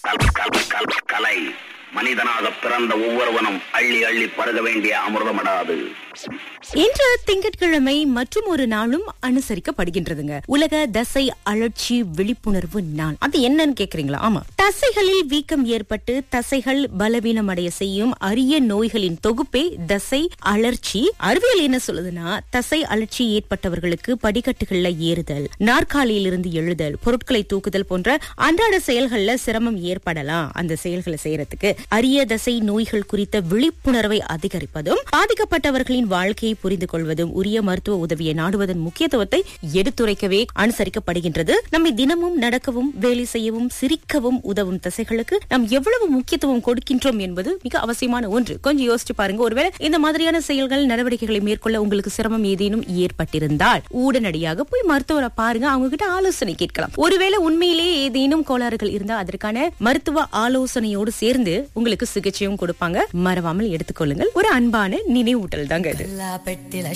கல்- கல்- கல்- கலை மனிதனாக பிறந்த ஒவ்வொருவனும் அள்ளி அள்ளி பருக வேண்டிய அமிர்தமடாது இன்று திங்கட்கிழமை மற்றும் ஒரு நாளும் அனுசரிக்கப்படுகின்றதுங்க உலக தசை அழற்சி விழிப்புணர்வு நாள் அது என்னன்னு கேக்குறீங்களா ஆமா தசைகளில் வீக்கம் ஏற்பட்டு தசைகள் பலவீனம் அடைய செய்யும் அரிய நோய்களின் தொகுப்பே தசை அழற்சி அறிவியல் என்ன சொல்லுதுன்னா தசை அழற்சி ஏற்பட்டவர்களுக்கு படிக்கட்டுகள்ல ஏறுதல் நாற்காலியில் இருந்து எழுதல் பொருட்களை தூக்குதல் போன்ற அன்றாட செயல்கள்ல சிரமம் ஏற்படலாம் அந்த செயல்களை செய்யறதுக்கு அரிய தசை நோய்கள் குறித்த விழிப்புணர்வை அதிகரிப்பதும் பாதிக்கப்பட்டவர்களின் வாழ்க்கையை புரிந்து கொள்வதும் உரிய மருத்துவ உதவியை நாடுவதன் முக்கியத்துவத்தை எடுத்துரைக்கவே அனுசரிக்கப்படுகின்றது நம்மை தினமும் நடக்கவும் வேலை செய்யவும் சிரிக்கவும் உதவும் தசைகளுக்கு நாம் எவ்வளவு முக்கியத்துவம் கொடுக்கின்றோம் என்பது மிக அவசியமான ஒன்று கொஞ்சம் யோசிச்சு பாருங்க ஒருவேளை இந்த மாதிரியான செயல்கள் நடவடிக்கைகளை மேற்கொள்ள உங்களுக்கு சிரமம் ஏதேனும் ஏற்பட்டிருந்தால் உடனடியாக போய் மருத்துவரை பாருங்க அவங்க கிட்ட ஆலோசனை கேட்கலாம் ஒருவேளை உண்மையிலேயே ஏதேனும் கோளாறுகள் இருந்தா அதற்கான மருத்துவ ஆலோசனையோடு சேர்ந்து உங்களுக்கு சிகிச்சையும் கொடுப்பாங்க மறவாமல் எடுத்துக்கொள்ளுங்கள் ஒரு அன்பான நினைவூட்டல் தாங்க இது பெட்டில